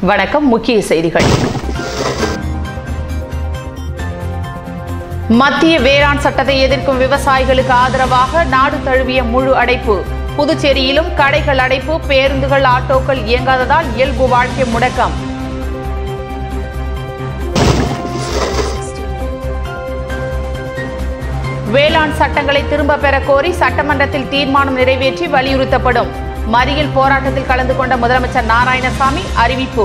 வணக்கம் முக்கிய செய்திகள் மத்திய வேளாண் சட்டத்தை எதிர்க்கும் விவசாயிகளுக்கு ஆதரவாக நாடு தழுவிய முழு அடைப்பு புதுச்சேரியிலும் கடைகள் அடைப்பு பேருந்துகள் ஆட்டோக்கள் இயங்காததால் இயல்பு வாழ்க்கை முடக்கம் வேளாண் சட்டங்களை திரும்ப பெற கோரி சட்டமன்றத்தில் தீர்மானம் நிறைவேற்றி வலியுறுத்தப்படும் மறியல் போராட்டத்தில் கலந்து கொண்ட முதலமைச்சர் நாராயணசாமி அறிவிப்பு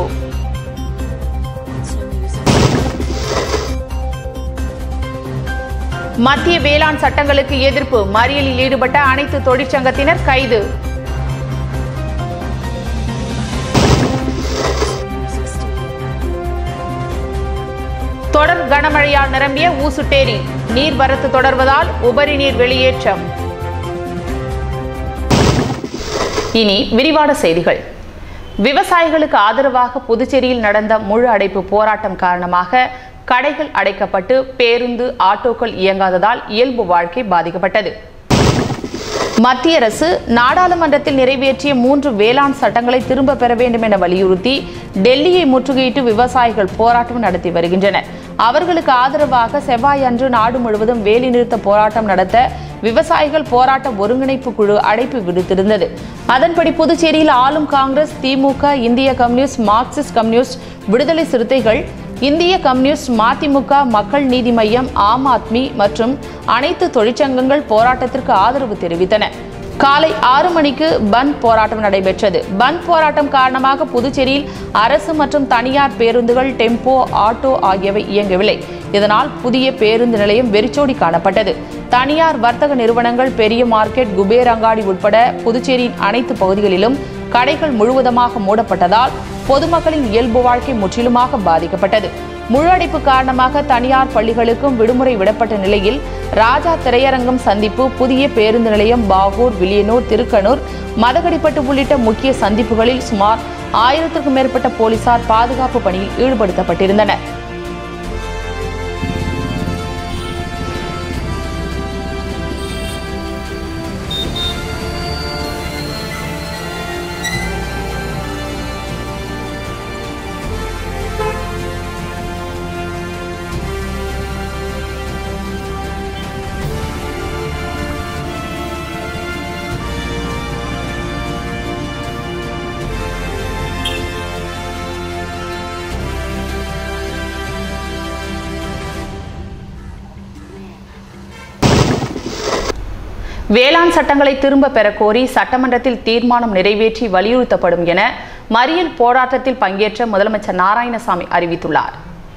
மத்திய வேளாண் சட்டங்களுக்கு எதிர்ப்பு மறியலில் ஈடுபட்ட அனைத்து தொழிற்சங்கத்தினர் கைது தொடர் கனமழையால் நிரம்பிய ஊசுட்டேரி நீர்வரத்து தொடர்வதால் உபரி நீர் வெளியேற்றம் இனி விரிவான செய்திகள் விவசாயிகளுக்கு ஆதரவாக புதுச்சேரியில் நடந்த முழு அடைப்பு போராட்டம் காரணமாக கடைகள் அடைக்கப்பட்டு பேருந்து ஆட்டோக்கள் இயங்காததால் இயல்பு வாழ்க்கை பாதிக்கப்பட்டது மத்திய அரசு நாடாளுமன்றத்தில் நிறைவேற்றிய மூன்று வேளாண் சட்டங்களை திரும்ப பெற வேண்டும் என வலியுறுத்தி டெல்லியை முற்றுகையிட்டு விவசாயிகள் போராட்டம் நடத்தி வருகின்றனர் அவர்களுக்கு ஆதரவாக செவ்வாய் அன்று நாடு முழுவதும் வேலைநிறுத்த போராட்டம் நடத்த விவசாயிகள் போராட்ட ஒருங்கிணைப்பு குழு அழைப்பு விடுத்திருந்தது அதன்படி புதுச்சேரியில் ஆளும் காங்கிரஸ் திமுக இந்திய கம்யூனிஸ்ட் மார்க்சிஸ்ட் கம்யூனிஸ்ட் விடுதலை சிறுத்தைகள் இந்திய கம்யூனிஸ்ட் மதிமுக மக்கள் நீதி மய்யம் ஆம் ஆத்மி மற்றும் அனைத்து தொழிற்சங்கங்கள் போராட்டத்திற்கு ஆதரவு தெரிவித்தன காலை ஆறு மணிக்கு பந்த் போராட்டம் நடைபெற்றது பந்த் போராட்டம் காரணமாக புதுச்சேரியில் அரசு மற்றும் தனியார் பேருந்துகள் டெம்போ ஆட்டோ ஆகியவை இயங்கவில்லை இதனால் புதிய பேருந்து நிலையம் வெறிச்சோடி காணப்பட்டது தனியார் வர்த்தக நிறுவனங்கள் பெரிய மார்க்கெட் குபேர் அங்காடி உட்பட புதுச்சேரியின் அனைத்து பகுதிகளிலும் கடைகள் முழுவதுமாக மூடப்பட்டதால் பொதுமக்களின் இயல்பு வாழ்க்கை முற்றிலுமாக பாதிக்கப்பட்டது முழு அடைப்பு காரணமாக தனியார் பள்ளிகளுக்கும் விடுமுறை விடப்பட்ட நிலையில் ராஜா திரையரங்கம் சந்திப்பு புதிய பேருந்து நிலையம் பாகூர் வில்லியனூர் திருக்கனூர் மதகடிப்பட்டு உள்ளிட்ட முக்கிய சந்திப்புகளில் சுமார் ஆயிரத்திற்கும் மேற்பட்ட போலீசார் பாதுகாப்பு பணியில் ஈடுபடுத்தப்பட்டிருந்தனர் வேளாண் சட்டங்களை திரும்ப பெற கோரி சட்டமன்றத்தில் தீர்மானம் நிறைவேற்றி வலியுறுத்தப்படும் என மறியல் போராட்டத்தில் பங்கேற்ற முதலமைச்சர் நாராயணசாமி அறிவித்துள்ளார்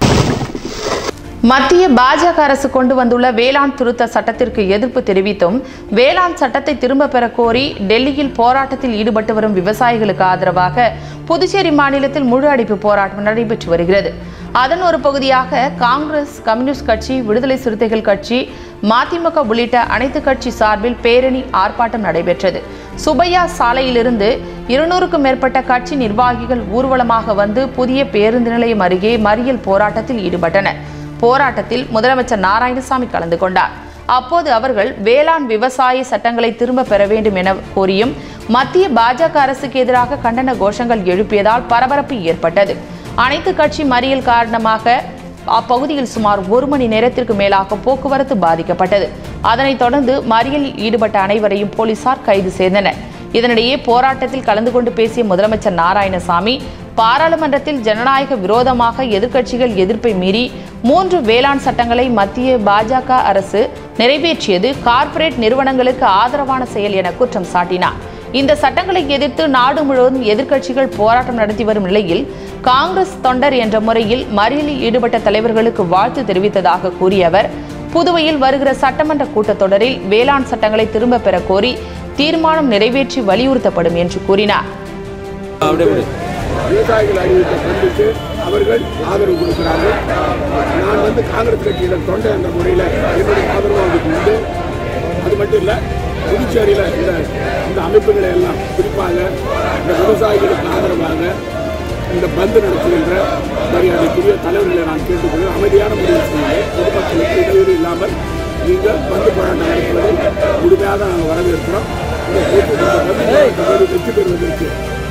மத்திய பாஜக அரசு கொண்டு வந்துள்ள வேளாண் திருத்த சட்டத்திற்கு எதிர்ப்பு தெரிவித்தும் வேளாண் சட்டத்தை திரும்ப பெற கோரி டெல்லியில் போராட்டத்தில் ஈடுபட்டு வரும் விவசாயிகளுக்கு ஆதரவாக புதுச்சேரி மாநிலத்தில் முழு அடைப்பு போராட்டம் நடைபெற்று வருகிறது அதன் ஒரு பகுதியாக காங்கிரஸ் கம்யூனிஸ்ட் கட்சி விடுதலை சிறுத்தைகள் கட்சி மதிமுக உள்ளிட்ட அனைத்து கட்சி சார்பில் பேரணி ஆர்ப்பாட்டம் நடைபெற்றது சுபையா சாலையிலிருந்து இருநூறுக்கும் மேற்பட்ட கட்சி நிர்வாகிகள் ஊர்வலமாக வந்து புதிய பேருந்து நிலையம் அருகே மறியல் போராட்டத்தில் ஈடுபட்டனர் போராட்டத்தில் முதலமைச்சர் நாராயணசாமி கலந்து கொண்டார் அப்போது அவர்கள் வேளாண் விவசாய சட்டங்களை திரும்ப பெற வேண்டும் என கோரியும் மத்திய பாஜக அரசுக்கு எதிராக கண்டன கோஷங்கள் எழுப்பியதால் பரபரப்பு ஏற்பட்டது அனைத்து கட்சி மறியல் காரணமாக அப்பகுதியில் சுமார் ஒரு மணி நேரத்திற்கு மேலாக போக்குவரத்து பாதிக்கப்பட்டது அதனைத் தொடர்ந்து மறியலில் ஈடுபட்ட அனைவரையும் போலீசார் கைது செய்தனர் இதனிடையே போராட்டத்தில் கலந்து கொண்டு பேசிய முதலமைச்சர் நாராயணசாமி பாராளுமன்றத்தில் ஜனநாயக விரோதமாக எதிர்க்கட்சிகள் எதிர்ப்பை மீறி மூன்று வேளாண் சட்டங்களை மத்திய பாஜக அரசு நிறைவேற்றியது கார்ப்பரேட் நிறுவனங்களுக்கு ஆதரவான செயல் என குற்றம் சாட்டினார் இந்த சட்டங்களை எதிர்த்து நாடு முழுவதும் எதிர்க்கட்சிகள் போராட்டம் நடத்தி வரும் நிலையில் காங்கிரஸ் தொண்டர் என்ற முறையில் மறியலில் ஈடுபட்ட தலைவர்களுக்கு வாழ்த்து தெரிவித்ததாக கூறிய அவர் புதுவையில் வருகிற சட்டமன்ற கூட்டத்தொடரில் வேளாண் சட்டங்களை திரும்ப பெற கோரி தீர்மானம் நிறைவேற்றி வலியுறுத்தப்படும் என்று கூறினார் விவசாயிகள் அறிவித்த கண்டித்து அவர்கள் ஆதரவு கொடுக்கிறார்கள் நான் வந்து காங்கிரஸ் கட்சியில தொண்டை என்ற முறையில் என்னுடைய ஆதரவு அவருக்கு உண்டு அது மட்டும் இல்லை புதுச்சேரியில் இந்த இந்த அமைப்புகளை எல்லாம் குறிப்பாக இந்த விவசாயிகளுக்கு ஆதரவாக இந்த பந்து நடத்துகின்ற மரியாதைக்குரிய தலைவர்களை நான் கேட்டுக்கொள்கிறேன் அமைதியான முடிவு செய்யுங்கள் பொதுமக்களுக்கு இடையூறு இல்லாமல் நீங்கள் பந்து போராட்டம் நடத்துவதை முழுமையாக நாங்கள் வரவேற்கிறோம் இந்த கூட்டு- இந்த பந்து போராட்டம் வெற்றி பெறுவதற்கு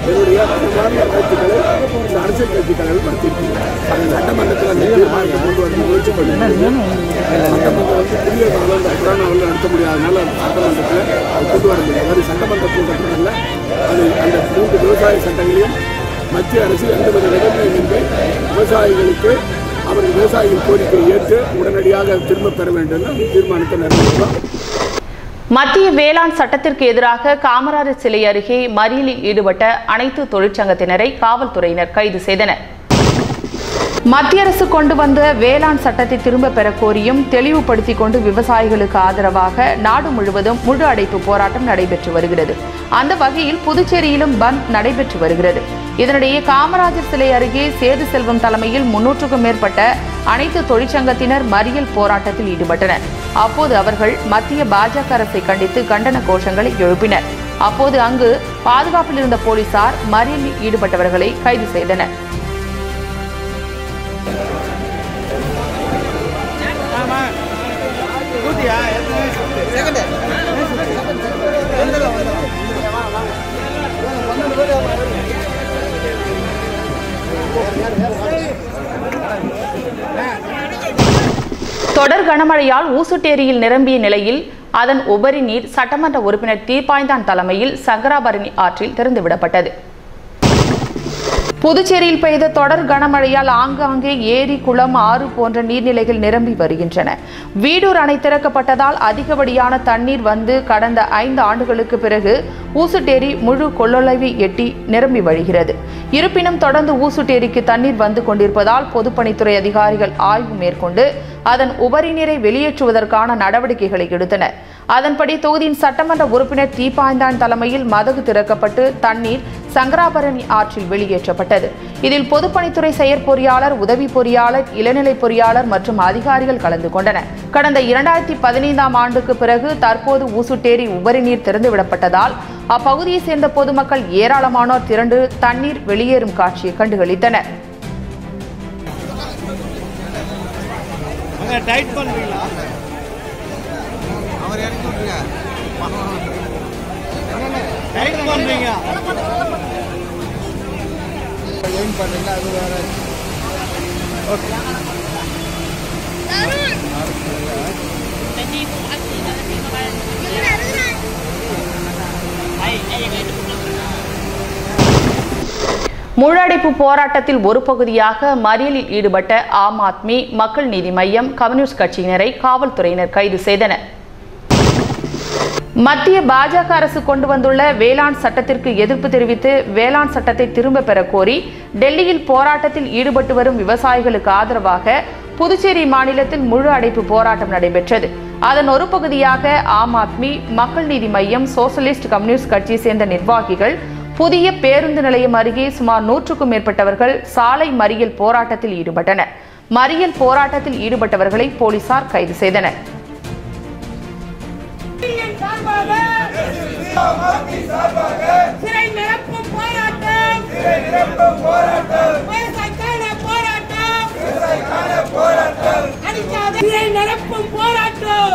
என்னுடைய மனமார்ந்த கருத்துக்களை இந்த அரசியல் கட்சிகள் நடத்தியிருக்கீங்க அது சட்டமன்றத்தில் அந்த தீர்மானத்தை கொண்டு வர முயற்சி பண்ணிருக்கீங்க சட்டமன்றம் வந்து புதிய காலம் இந்த கொரோனாவில் நடத்த முடியாதனால சட்டமன்றத்தில் அது கொண்டு வர முடியாது அது சட்டமன்ற கூட்டத்தில் அது அந்த மூன்று விவசாய சட்டங்களையும் மத்திய அரசு எந்தவித நிபந்தனையின்றி விவசாயிகளுக்கு அவர்கள் விவசாயிகள் கோரிக்கையை ஏற்று உடனடியாக திரும்ப பெற வேண்டும் என்று தீர்மானத்தை நிறைவேற்றோம் மத்திய வேளாண் சட்டத்திற்கு எதிராக காமராஜர் சிலை அருகே மறியலில் ஈடுபட்ட அனைத்து தொழிற்சங்கத்தினரை காவல்துறையினர் கைது செய்தனர் மத்திய அரசு கொண்டு வந்த வேளாண் சட்டத்தை திரும்ப பெற கோரியும் தெளிவுபடுத்திக் கொண்டு விவசாயிகளுக்கு ஆதரவாக நாடு முழுவதும் முழு அடைப்பு போராட்டம் நடைபெற்று வருகிறது அந்த வகையில் புதுச்சேரியிலும் பந்த் நடைபெற்று வருகிறது இதனிடையே காமராஜர் சிலை அருகே சேது செல்வம் தலைமையில் முன்னூற்றுக்கும் மேற்பட்ட அனைத்து தொழிற்சங்கத்தினர் மறியல் போராட்டத்தில் ஈடுபட்டனர் அப்போது அவர்கள் மத்திய பாஜக அரசை கண்டித்து கண்டன கோஷங்களை எழுப்பினர் அப்போது அங்கு பாதுகாப்பில் இருந்த போலீசார் மறியலில் ஈடுபட்டவர்களை கைது செய்தனர் தொடர் கனமழையால் ஊசுட்டேரியில் நிரம்பிய நிலையில் அதன் உபரி நீர் சட்டமன்ற உறுப்பினர் தீப்பாய்ந்தான் தலைமையில் சங்கராபரணி ஆற்றில் திறந்துவிடப்பட்டது புதுச்சேரியில் பெய்த தொடர் கனமழையால் ஆங்காங்கே ஏரி குளம் ஆறு போன்ற நீர்நிலைகள் நிரம்பி வருகின்றன வீடூர் அணை திறக்கப்பட்டதால் அதிகப்படியான தண்ணீர் வந்து கடந்த ஐந்து ஆண்டுகளுக்கு பிறகு ஊசுட்டேரி முழு கொள்ளளவை எட்டி நிரம்பி வழிகிறது இருப்பினும் தொடர்ந்து ஊசுட்டேரிக்கு தண்ணீர் வந்து கொண்டிருப்பதால் பொதுப்பணித்துறை அதிகாரிகள் ஆய்வு மேற்கொண்டு அதன் உபரி நீரை வெளியேற்றுவதற்கான நடவடிக்கைகளை எடுத்தனர் அதன்படி தொகுதியின் சட்டமன்ற உறுப்பினர் தீபாய்ந்தான் தலைமையில் மதகு திறக்கப்பட்டு தண்ணீர் சங்கராபரணி ஆற்றில் வெளியேற்றப்பட்டது இதில் பொதுப்பணித்துறை செயற்பொறியாளர் உதவி பொறியாளர் இளநிலை பொறியாளர் மற்றும் அதிகாரிகள் கலந்து கொண்டனர் கடந்த இரண்டாயிரத்தி பதினைந்தாம் ஆண்டுக்கு பிறகு தற்போது ஊசுட்டேரி உபரி நீர் திறந்துவிடப்பட்டதால் அப்பகுதியை சேர்ந்த பொதுமக்கள் ஏராளமானோர் திரண்டு தண்ணீர் வெளியேறும் காட்சியை கண்டுகளித்தனர் அங்க டைட் பண்றீங்களா அவர் இறக்கி விட்டுருங்க டைட் பண்றீங்க எய்ம் பண்ணுங்க அது வேற முழடைப்பு போராட்டத்தில் ஒரு பகுதியாக மறியலில் ஈடுபட்ட ஆம் ஆத்மி மக்கள் நீதி மய்யம் கம்யூனிஸ்ட் கட்சியினரை காவல்துறையினர் கைது செய்தனர் மத்திய பாஜக அரசு கொண்டு வந்துள்ள வேளாண் சட்டத்திற்கு எதிர்ப்பு தெரிவித்து வேளாண் சட்டத்தை திரும்ப பெற கோரி டெல்லியில் போராட்டத்தில் ஈடுபட்டு வரும் விவசாயிகளுக்கு ஆதரவாக புதுச்சேரி மாநிலத்தில் முழு அடைப்பு போராட்டம் நடைபெற்றது அதன் ஒரு பகுதியாக ஆம் ஆத்மி மக்கள் நீதி மய்யம் சோசலிஸ்ட் கம்யூனிஸ்ட் கட்சியை சேர்ந்த நிர்வாகிகள் புதிய பேருந்து நிலையம் அருகே சுமார் நூற்றுக்கும் மேற்பட்டவர்கள் சாலை மறியல் போராட்டத்தில் ஈடுபட்டனர் மறியல் போராட்டத்தில் ஈடுபட்டவர்களை போலீசார் கைது செய்தனர் சிறை நிரப்பும் போராட்டம் விவசாயிக்கான போராட்டம் அடிக்காத சிறை நிரப்பும் போராட்டம்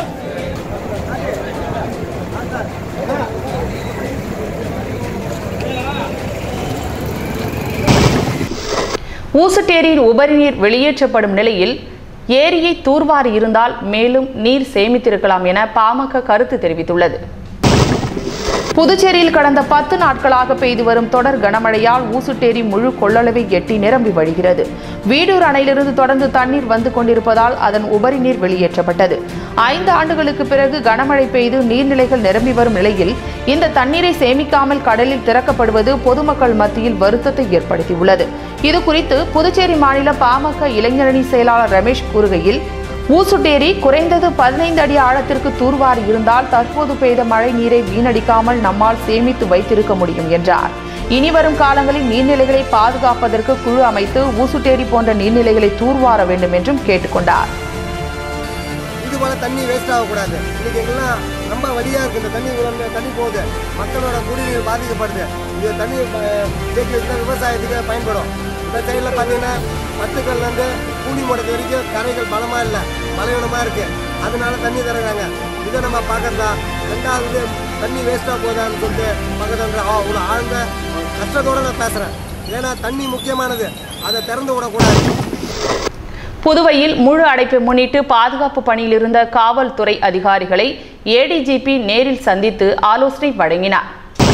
ஊசுட்டேரியில் உபரி நீர் வெளியேற்றப்படும் நிலையில் ஏரியை தூர்வாரி இருந்தால் மேலும் நீர் சேமித்திருக்கலாம் என பாமக கருத்து தெரிவித்துள்ளது புதுச்சேரியில் கடந்த பத்து நாட்களாக பெய்து வரும் தொடர் கனமழையால் ஊசுட்டேரி முழு கொள்ளளவை எட்டி நிரம்பி வழிகிறது வீடூர் அணையிலிருந்து தொடர்ந்து தண்ணீர் வந்து கொண்டிருப்பதால் அதன் உபரி நீர் வெளியேற்றப்பட்டது ஐந்து ஆண்டுகளுக்கு பிறகு கனமழை பெய்து நீர்நிலைகள் நிரம்பி வரும் நிலையில் இந்த தண்ணீரை சேமிக்காமல் கடலில் திறக்கப்படுவது பொதுமக்கள் மத்தியில் வருத்தத்தை ஏற்படுத்தியுள்ளது இது குறித்து புதுச்சேரி மாநில பாமக இளைஞரணி செயலாளர் ரமேஷ் கூறுகையில் ஊசுட்டேரி குறைந்தது பதினைந்து அடி ஆழத்திற்கு தூர்வாரி இருந்தால் தற்போது பெய்த மழை நீரை வீணடிக்காமல் நம்மால் சேமித்து வைத்திருக்க முடியும் என்றார் இனி வரும் காலங்களில் நீர்நிலைகளை பாதுகாப்பதற்கு குழு அமைத்து ஊசுட்டேரி போன்ற நீர்நிலைகளை தூர்வார வேண்டும் என்றும் கேட்டுக்கொண்டார் இது போல தண்ணி வேஸ்ட் ஆகக்கூடாது இன்னைக்கு எங்கெல்லாம் ரொம்ப வழியா இருக்கு இந்த தண்ணி வந்து தண்ணி போகுது மக்களோட குடிநீர் பாதிக்கப்படுது இது தண்ணி அஹ், தேக்கி வச்சுதான் விவசாயத்துக்கு பயன்படும் இந்த சைடில் பார்த்தீங்கன்னா பத்துக்கள்லேருந்து கூலி முடக்கு வரைக்கும் கரைகள் பலமா இல்லை பலவீனமா இருக்கு அதனால தண்ணி தருகிறாங்க இதை நம்ம பார்க்கறதா ரெண்டாவது தண்ணி வேஸ்ட்டாக போதான்னு சொல்லிட்டு பக்கத்தில் அவ்வளோ ஆழ்ந்த கஷ்டத்தோட நான் பேசுகிறேன் ஏன்னா தண்ணி முக்கியமானது அதை திறந்து விடக்கூடாது புதுவையில் முழு அடைப்பை முன்னிட்டு பாதுகாப்பு பணியில் இருந்த காவல்துறை அதிகாரிகளை ஏடிஜிபி நேரில் சந்தித்து ஆலோசனை வழங்கினார்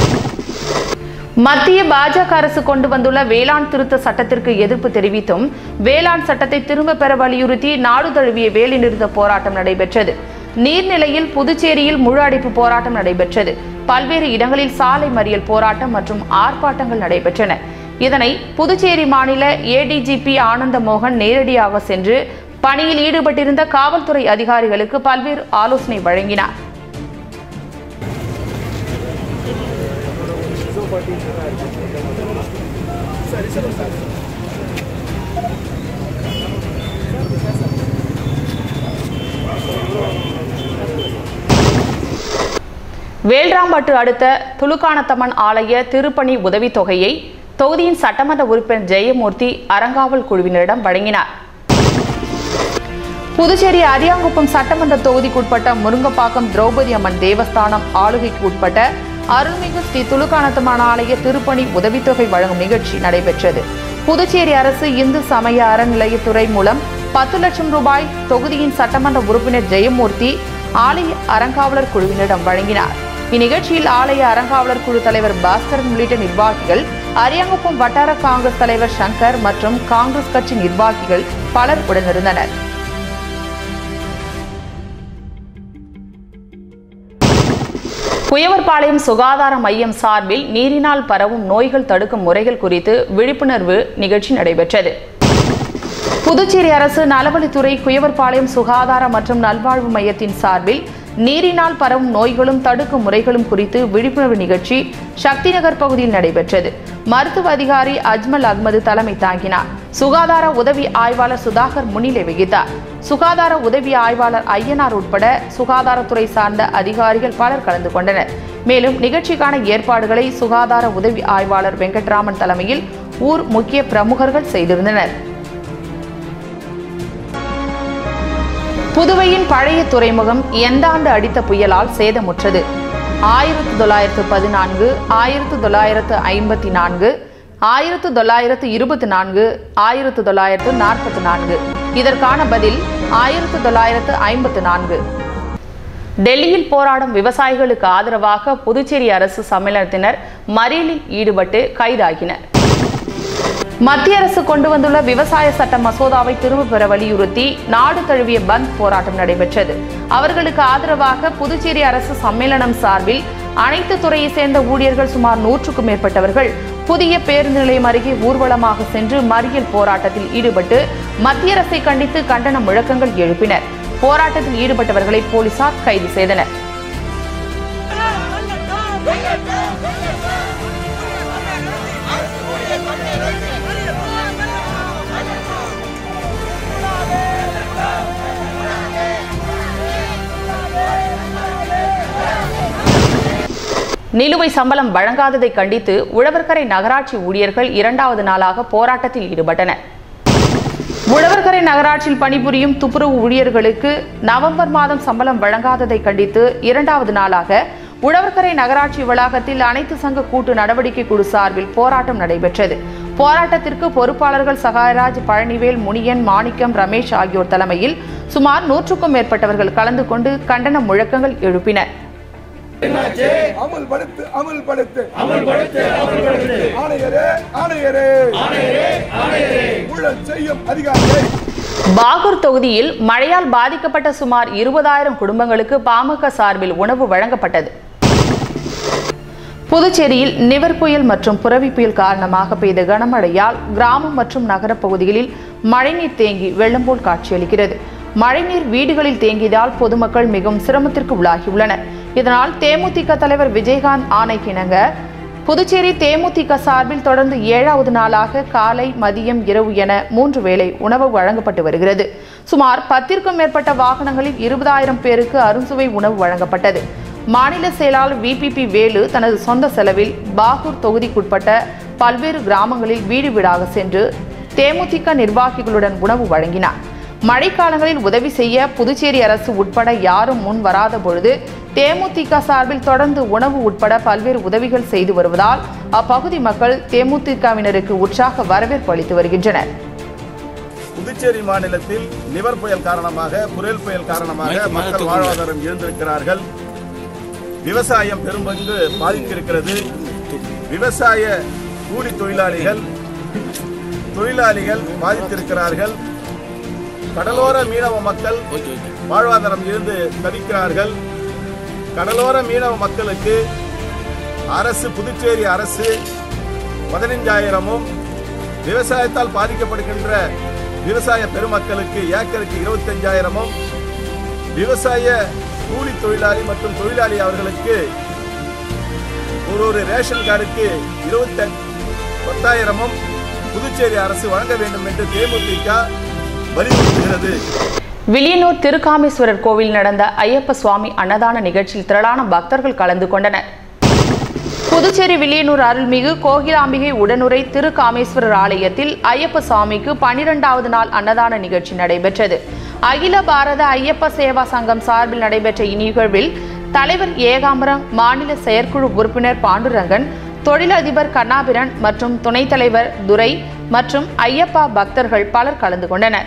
மத்திய பாஜக அரசு கொண்டு வந்துள்ள வேளாண் திருத்த சட்டத்திற்கு எதிர்ப்பு தெரிவித்தும் வேளாண் சட்டத்தை திரும்ப பெற வலியுறுத்தி நாடு தழுவிய வேலைநிறுத்த போராட்டம் நடைபெற்றது நீர்நிலையில் புதுச்சேரியில் முழு அடைப்பு போராட்டம் நடைபெற்றது பல்வேறு இடங்களில் சாலை மறியல் போராட்டம் மற்றும் ஆர்ப்பாட்டங்கள் நடைபெற்றன இதனை புதுச்சேரி மாநில ஏடிஜிபி ஆனந்த மோகன் நேரடியாக சென்று பணியில் ஈடுபட்டிருந்த காவல்துறை அதிகாரிகளுக்கு பல்வேறு ஆலோசனை வழங்கினார் வேல்ராம்பட்டு அடுத்த துலுக்கானத்தம்மன் ஆலய திருப்பணி உதவித் தொகையை தொகுதியின் சட்டமன்ற உறுப்பினர் ஜெயமூர்த்தி அறங்காவல் குழுவினரிடம் வழங்கினார் புதுச்சேரி அரியாங்குப்பம் சட்டமன்ற தொகுதிக்குட்பட்ட முருங்கப்பாக்கம் திரௌபதி அம்மன் தேவஸ்தானம் ஆளுகைக்கு உட்பட்ட அருள்மிகு ஸ்ரீ துலுக்கானத்தம்மன் ஆலய திருப்பணி உதவித்தொகை வழங்கும் நிகழ்ச்சி நடைபெற்றது புதுச்சேரி அரசு இந்து சமய அறநிலையத்துறை மூலம் பத்து லட்சம் ரூபாய் தொகுதியின் சட்டமன்ற உறுப்பினர் ஜெயமூர்த்தி ஆலய அறங்காவலர் குழுவினரிடம் வழங்கினார் இந்நிகழ்ச்சியில் ஆலய அறங்காவலர் குழு தலைவர் பாஸ்கரன் உள்ளிட்ட நிர்வாகிகள் அரியாங்குப்பம் வட்டார காங்கிரஸ் தலைவர் சங்கர் மற்றும் காங்கிரஸ் கட்சி நிர்வாகிகள் பலர் உடனிருந்தனர் குயவர்பாளையம் சுகாதார மையம் சார்பில் நீரினால் பரவும் நோய்கள் தடுக்கும் முறைகள் குறித்து விழிப்புணர்வு நிகழ்ச்சி நடைபெற்றது புதுச்சேரி அரசு நலவழித்துறை குயவர்பாளையம் சுகாதார மற்றும் நல்வாழ்வு மையத்தின் சார்பில் நீரினால் பரவும் நோய்களும் தடுக்கும் முறைகளும் குறித்து விழிப்புணர்வு நிகழ்ச்சி சக்தி நகர் பகுதியில் நடைபெற்றது மருத்துவ அதிகாரி அஜ்மல் அகமது தலைமை தாங்கினார் சுகாதார உதவி ஆய்வாளர் சுதாகர் முன்னிலை வகித்தார் சுகாதார உதவி ஆய்வாளர் ஐயனார் உட்பட சுகாதாரத்துறை சார்ந்த அதிகாரிகள் பலர் கலந்து கொண்டனர் மேலும் நிகழ்ச்சிக்கான ஏற்பாடுகளை சுகாதார உதவி ஆய்வாளர் வெங்கட்ராமன் தலைமையில் ஊர் முக்கிய பிரமுகர்கள் செய்திருந்தனர் புதுவையின் பழைய துறைமுகம் எந்த ஆண்டு அடித்த புயலால் சேதமுற்றது ஆயிரத்து தொள்ளாயிரத்து பதினான்கு ஆயிரத்து தொள்ளாயிரத்து ஐம்பத்தி நான்கு ஆயிரத்து தொள்ளாயிரத்து இருபத்தி நான்கு ஆயிரத்து தொள்ளாயிரத்து நாற்பத்தி நான்கு இதற்கான பதில் ஆயிரத்து தொள்ளாயிரத்து ஐம்பத்து நான்கு டெல்லியில் போராடும் விவசாயிகளுக்கு ஆதரவாக புதுச்சேரி அரசு சம்மேளனத்தினர் மறியலில் ஈடுபட்டு கைதாகினர் மத்திய அரசு கொண்டு வந்துள்ள விவசாய சட்ட மசோதாவை திரும்பப் பெற வலியுறுத்தி நாடு தழுவிய பந்த் போராட்டம் நடைபெற்றது அவர்களுக்கு ஆதரவாக புதுச்சேரி அரசு சம்மேளனம் சார்பில் அனைத்து துறையை சேர்ந்த ஊழியர்கள் சுமார் நூற்றுக்கும் மேற்பட்டவர்கள் புதிய பேருந்து நிலையம் அருகே ஊர்வலமாக சென்று மறியல் போராட்டத்தில் ஈடுபட்டு மத்திய அரசை கண்டித்து கண்டன முழக்கங்கள் எழுப்பினர் போராட்டத்தில் ஈடுபட்டவர்களை போலீசார் கைது செய்தனர் நிலுவை சம்பளம் வழங்காததை கண்டித்து உழவர்கரை நகராட்சி ஊழியர்கள் இரண்டாவது நாளாக போராட்டத்தில் ஈடுபட்டனர் உழவர்கரை நகராட்சியில் பணிபுரியும் துப்புரவு ஊழியர்களுக்கு நவம்பர் மாதம் சம்பளம் வழங்காததை கண்டித்து இரண்டாவது நாளாக உழவர்கரை நகராட்சி வளாகத்தில் அனைத்து சங்க கூட்டு நடவடிக்கை குழு சார்பில் போராட்டம் நடைபெற்றது போராட்டத்திற்கு பொறுப்பாளர்கள் சகாயராஜ் பழனிவேல் முனியன் மாணிக்கம் ரமேஷ் ஆகியோர் தலைமையில் சுமார் நூற்றுக்கும் மேற்பட்டவர்கள் கலந்து கொண்டு கண்டன முழக்கங்கள் எழுப்பினர் அமல்படுத்து அமல்படுத்து அமல்படுத்து அமல்படுத்து ஆணையரே ஆணையரே ஆணையரே ஊழல் செய்யும் அதிகாரியை பாகூர் தொகுதியில் மழையால் பாதிக்கப்பட்ட சுமார் இருபதாயிரம் குடும்பங்களுக்கு பாமக சார்பில் உணவு வழங்கப்பட்டது புதுச்சேரியில் நிவர் புயல் மற்றும் புரவி புயல் காரணமாக பெய்த கனமழையால் கிராமம் மற்றும் நகரப் பகுதிகளில் மழைநீர் தேங்கி வெள்ளம் போல் காட்சியளிக்கிறது மழைநீர் வீடுகளில் தேங்கியதால் பொதுமக்கள் மிகவும் சிரமத்திற்கு உள்ளாகியுள்ளனர் இதனால் தேமுதிக தலைவர் விஜயகாந்த் ஆணைக்கிணங்க புதுச்சேரி தேமுதிக சார்பில் தொடர்ந்து ஏழாவது நாளாக காலை மதியம் இரவு என மூன்று வேளை உணவு வழங்கப்பட்டு வருகிறது சுமார் பத்திற்கும் மேற்பட்ட வாகனங்களில் இருபதாயிரம் பேருக்கு அறுசுவை உணவு வழங்கப்பட்டது மாநில செயலாளர் விபிபி வேலு தனது சொந்த செலவில் பாகூர் தொகுதிக்குட்பட்ட பல்வேறு கிராமங்களில் வீடு வீடாக சென்று தேமுதிக நிர்வாகிகளுடன் உணவு வழங்கினார் மழைக்காலங்களில் உதவி செய்ய புதுச்சேரி அரசு உட்பட யாரும் முன் வராத பொழுது தேமுதிக சார்பில் தொடர்ந்து உணவு உட்பட பல்வேறு உதவிகள் செய்து வருவதால் அப்பகுதி மக்கள் தேமுதிகவினருக்கு உற்சாக வரவேற்பு அளித்து வருகின்றனர் புதுச்சேரி மாநிலத்தில் நிவர் புயல் காரணமாக புயல் புயல் காரணமாக மக்கள் வாழ்வாதாரம் இழந்திருக்கிறார்கள் விவசாயம் பெரும்பங்கு பாதித்திருக்கிறது விவசாய கூலி தொழிலாளிகள் தொழிலாளிகள் பாதித்திருக்கிறார்கள் கடலோர மீனவ மக்கள் வாழ்வாதாரம் இருந்து தவிக்கிறார்கள் கடலோர மீனவ மக்களுக்கு அரசு புதுச்சேரி அரசு பதினைஞ்சாயிரமும் விவசாயத்தால் பாதிக்கப்படுகின்ற விவசாய பெருமக்களுக்கு ஏக்கருக்கு இருபத்தஞ்சாயிரமும் விவசாய கூலி தொழிலாளி மற்றும் தொழிலாளி அவர்களுக்கு ஒரு ஒரு ரேஷன் கார்டுக்கு இருபத்தி பத்தாயிரமும் புதுச்சேரி அரசு வழங்க வேண்டும் என்று தேமுதிக வலியுறுத்துகிறது வில்லியனூர் திருக்காமேஸ்வரர் கோவில் நடந்த ஐயப்ப சுவாமி அன்னதான நிகழ்ச்சியில் திரளான பக்தர்கள் கலந்து கொண்டனர் புதுச்சேரி வில்லியனூர் அருள்மிகு கோகிலாம்பிகை உடனுரை திருக்காமேஸ்வரர் ஆலயத்தில் ஐயப்ப சுவாமிக்கு பனிரெண்டாவது நாள் அன்னதான நிகழ்ச்சி நடைபெற்றது அகில பாரத ஐயப்ப சேவா சங்கம் சார்பில் நடைபெற்ற இந்நிகழ்வில் தலைவர் ஏகாம்பரம் மாநில செயற்குழு உறுப்பினர் பாண்டுரங்கன் தொழிலதிபர் கண்ணாபிரன் மற்றும் துணைத் தலைவர் துரை மற்றும் ஐயப்பா பக்தர்கள் பலர் கலந்து கொண்டனர்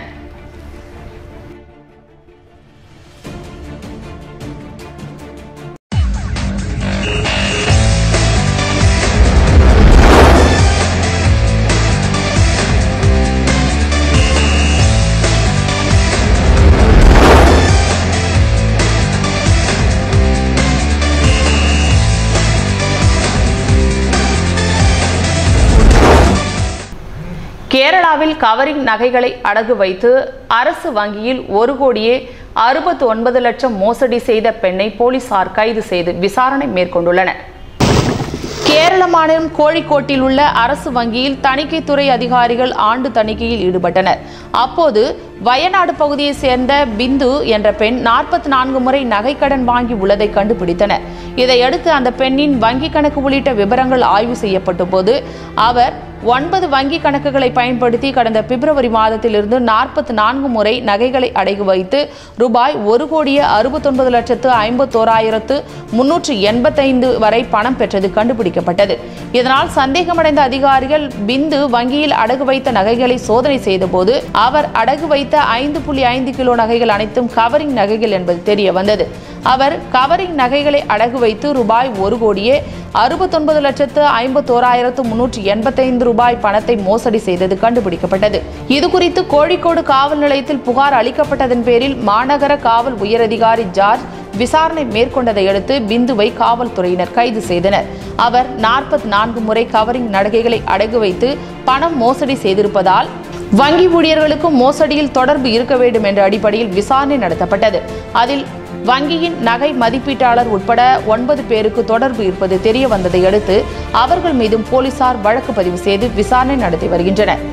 கேரளாவில் கவரிங் நகைகளை அடகு வைத்து அரசு வங்கியில் ஒரு கோடியே அறுபத்தி ஒன்பது லட்சம் மோசடி செய்த பெண்ணை போலீசார் கைது செய்து விசாரணை மேற்கொண்டுள்ளனர் கேரள மாநிலம் கோழிக்கோட்டில் உள்ள அரசு வங்கியில் தணிக்கைத்துறை அதிகாரிகள் ஆண்டு தணிக்கையில் ஈடுபட்டனர் அப்போது வயநாடு பகுதியைச் சேர்ந்த பிந்து என்ற பெண் நாற்பத்தி நான்கு முறை நகைக்கடன் வாங்கி உள்ளதை கண்டுபிடித்தனர் இதையடுத்து அந்த பெண்ணின் வங்கி கணக்கு உள்ளிட்ட விவரங்கள் ஆய்வு செய்யப்பட்ட போது அவர் ஒன்பது வங்கி கணக்குகளை பயன்படுத்தி கடந்த பிப்ரவரி மாதத்திலிருந்து நாற்பத்தி நான்கு முறை நகைகளை அடகு வைத்து ரூபாய் ஒரு கோடியே அறுபத்தொன்பது லட்சத்து ஐம்பத்தோராயிரத்து முன்னூற்று எண்பத்தைந்து வரை பணம் பெற்றது கண்டுபிடிக்கப்பட்டது இதனால் சந்தேகமடைந்த அதிகாரிகள் பிந்து வங்கியில் அடகு வைத்த நகைகளை சோதனை செய்தபோது அவர் அடகு வைத்த ஐந்து புள்ளி ஐந்து கிலோ நகைகள் அனைத்தும் கவரிங் நகைகள் என்பது தெரிய வந்தது அவர் கவரிங் நகைகளை அடகு வைத்து ரூபாய் ஒரு கோடியே அறுபத்தொன்பது லட்சத்து ஐம்பத்தோராயிரத்து முன்னூற்றி எண்பத்தைந்து ரூபாய் பணத்தை மோசடி செய்தது கண்டுபிடிக்கப்பட்டது இதுகுறித்து கோழிக்கோடு காவல் நிலையத்தில் புகார் அளிக்கப்பட்டதன் பேரில் மாநகர காவல் உயரதிகாரி ஜார்ஜ் விசாரணை மேற்கொண்டதை அடுத்து பிந்துவை காவல்துறையினர் கைது செய்தனர் அவர் நாற்பத்தி நான்கு முறை கவரிங் நகைகளை அடகு வைத்து பணம் மோசடி செய்திருப்பதால் வங்கி ஊழியர்களுக்கும் மோசடியில் தொடர்பு இருக்க வேண்டும் என்ற அடிப்படையில் விசாரணை நடத்தப்பட்டது அதில் வங்கியின் நகை மதிப்பீட்டாளர் உட்பட ஒன்பது பேருக்கு தொடர்பு இருப்பது தெரிய வந்ததை அடுத்து அவர்கள் மீதும் போலீசார் வழக்கு பதிவு செய்து விசாரணை நடத்தி வருகின்றனர்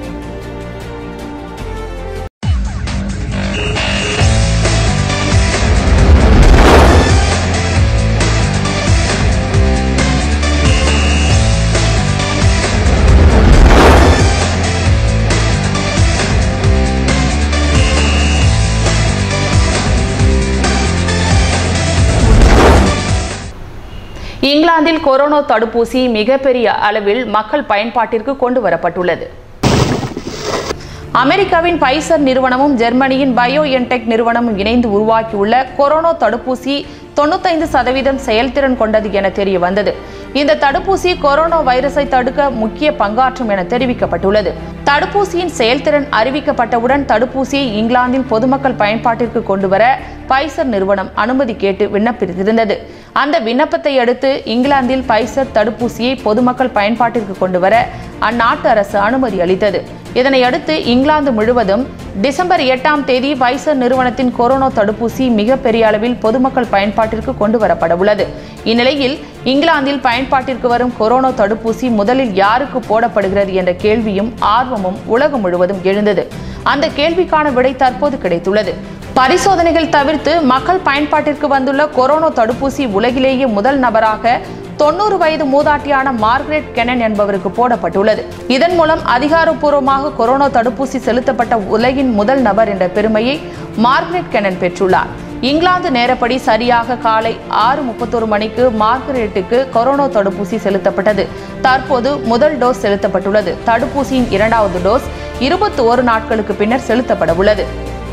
இங்கிலாந்தில் கொரோனா தடுப்பூசி மிகப்பெரிய அளவில் மக்கள் பயன்பாட்டிற்கு கொண்டு வரப்பட்டுள்ளது அமெரிக்காவின் பைசர் நிறுவனமும் ஜெர்மனியின் பயோ என்டெக் நிறுவனமும் இணைந்து உருவாக்கியுள்ள கொரோனா தடுப்பூசி தொண்ணூத்தைந்து சதவீதம் செயல்திறன் கொண்டது என தெரிய வந்தது இந்த தடுப்பூசி கொரோனா வைரஸை தடுக்க முக்கிய பங்காற்றும் என தெரிவிக்கப்பட்டுள்ளது தடுப்பூசியின் செயல்திறன் அறிவிக்கப்பட்டவுடன் தடுப்பூசியை இங்கிலாந்தில் பொதுமக்கள் பயன்பாட்டிற்கு கொண்டுவர பைசர் நிறுவனம் அனுமதி கேட்டு விண்ணப்பித்திருந்தது அந்த விண்ணப்பத்தை அடுத்து இங்கிலாந்தில் பைசர் தடுப்பூசியை பொதுமக்கள் பயன்பாட்டிற்கு கொண்டுவர அந்நாட்டு அரசு அனுமதி அளித்தது இதனை அடுத்து இங்கிலாந்து முழுவதும் டிசம்பர் எட்டாம் தேதி பைசர் நிறுவனத்தின் கொரோனா தடுப்பூசி மிகப்பெரிய அளவில் பொதுமக்கள் பயன்பாட்டிற்கு கொண்டு வரப்பட உள்ளது இந்நிலையில் இங்கிலாந்தில் பயன்பாட்டிற்கு வரும் கொரோனா தடுப்பூசி முதலில் யாருக்கு போடப்படுகிறது என்ற கேள்வியும் ஆர்வமும் உலகம் முழுவதும் எழுந்தது அந்த கேள்விக்கான விடை தற்போது கிடைத்துள்ளது பரிசோதனைகள் தவிர்த்து மக்கள் பயன்பாட்டிற்கு வந்துள்ள கொரோனா தடுப்பூசி உலகிலேயே முதல் நபராக தொண்ணூறு வயது மூதாட்டியான மார்கரெட் கெனன் என்பவருக்கு போடப்பட்டுள்ளது இதன் மூலம் அதிகாரப்பூர்வமாக கொரோனா தடுப்பூசி செலுத்தப்பட்ட உலகின் முதல் நபர் என்ற பெருமையை மார்கரெட் கெனன் பெற்றுள்ளார் இங்கிலாந்து நேரப்படி சரியாக காலை ஆறு முப்பத்தொரு மணிக்கு மார்கரெட்டுக்கு கொரோனா தடுப்பூசி செலுத்தப்பட்டது தற்போது முதல் டோஸ் செலுத்தப்பட்டுள்ளது தடுப்பூசியின் இரண்டாவது டோஸ் இருபத்தி ஒரு நாட்களுக்கு பின்னர் செலுத்தப்பட உள்ளது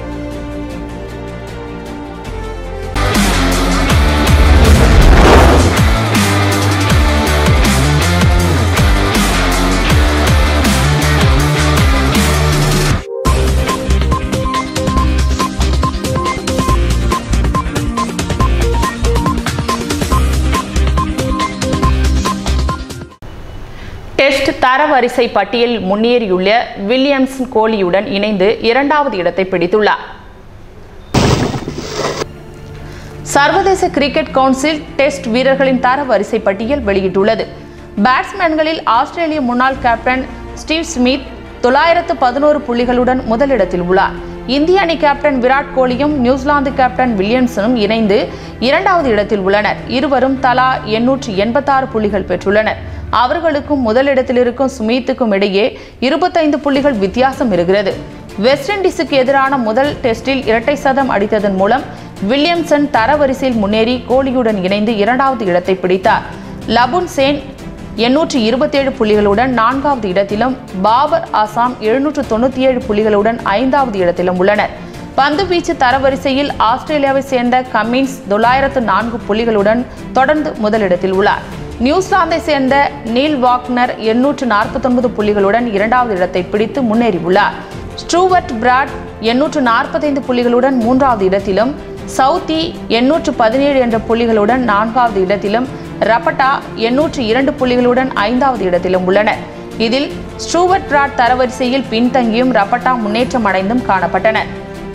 டெஸ்ட் தரவரிசை பட்டியலில் முன்னேறியுள்ள வில்லியம்சன் கோலியுடன் இணைந்து இரண்டாவது இடத்தை பிடித்துள்ளார் சர்வதேச கிரிக்கெட் கவுன்சில் டெஸ்ட் வீரர்களின் தரவரிசை பட்டியல் வெளியிட்டுள்ளது பேட்ஸ்மேன்களில் ஆஸ்திரேலிய முன்னாள் கேப்டன் ஸ்டீவ் ஸ்மித் தொள்ளாயிரத்து பதினோரு புள்ளிகளுடன் முதலிடத்தில் உள்ளார் இந்திய அணி கேப்டன் விராட் கோலியும் நியூசிலாந்து கேப்டன் வில்லியம்சனும் இணைந்து இரண்டாவது இடத்தில் உள்ளனர் இருவரும் தலா எண்ணூற்று எண்பத்தாறு புள்ளிகள் பெற்றுள்ளனர் அவர்களுக்கும் முதலிடத்தில் இருக்கும் சுமித்துக்கும் இடையே இருபத்தைந்து புள்ளிகள் வித்தியாசம் இருக்கிறது வெஸ்ட் இண்டீஸுக்கு எதிரான முதல் டெஸ்டில் இரட்டை சதம் அடித்ததன் மூலம் வில்லியம்சன் தரவரிசையில் முன்னேறி கோலியுடன் இணைந்து இரண்டாவது இடத்தை பிடித்தார் லபுன் சேன் எண்ணூற்று இருபத்தேழு புள்ளிகளுடன் நான்காவது இடத்திலும் பாபர் ஆசாம் எழுநூற்று தொண்ணூற்றி ஏழு புள்ளிகளுடன் ஐந்தாவது இடத்திலும் உள்ளனர் பந்துவீச்சு தரவரிசையில் ஆஸ்திரேலியாவை சேர்ந்த கமின்ஸ் தொள்ளாயிரத்து நான்கு புள்ளிகளுடன் தொடர்ந்து முதலிடத்தில் உள்ளார் நியூசிலாந்தை சேர்ந்த நீல் வாக்னர் எண்ணூற்று நாற்பத்தொன்பது புள்ளிகளுடன் இரண்டாவது இடத்தை பிடித்து முன்னேறியுள்ளார் ஸ்டூவர்ட் பிராட் எண்ணூற்று நாற்பத்தைந்து புள்ளிகளுடன் மூன்றாவது இடத்திலும் சவுத்தி எண்ணூற்று பதினேழு என்ற புள்ளிகளுடன் நான்காவது இடத்திலும் ரப்பட்டா எண்ணூற்று இரண்டு புள்ளிகளுடன் ஐந்தாவது இடத்திலும் உள்ளனர் இதில் ஸ்டூவர்ட் பிராட் தரவரிசையில் பின்தங்கியும் ரப்பட்டா முன்னேற்றம் அடைந்தும் காணப்பட்டனர்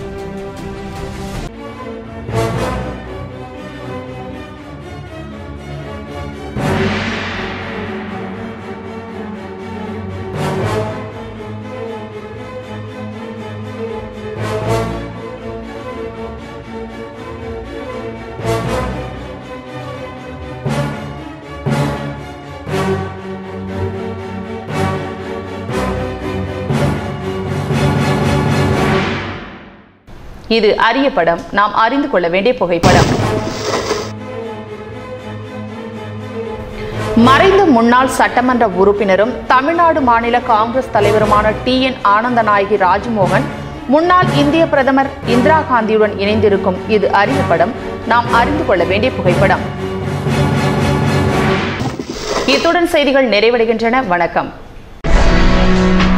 இது அரிய படம் நாம் அறிந்து கொள்ள வேண்டிய புகைப்படம் மறைந்த முன்னாள் சட்டமன்ற உறுப்பினரும் தமிழ்நாடு மாநில காங்கிரஸ் தலைவருமான டி என் ஆனந்தநாயகி ராஜ்மோகன் முன்னாள் இந்திய பிரதமர் இந்திரா காந்தியுடன் இணைந்திருக்கும் இது அரிய படம் நாம் அறிந்து கொள்ள வேண்டிய புகைப்படம் இத்துடன் செய்திகள் நிறைவடைகின்றன வணக்கம்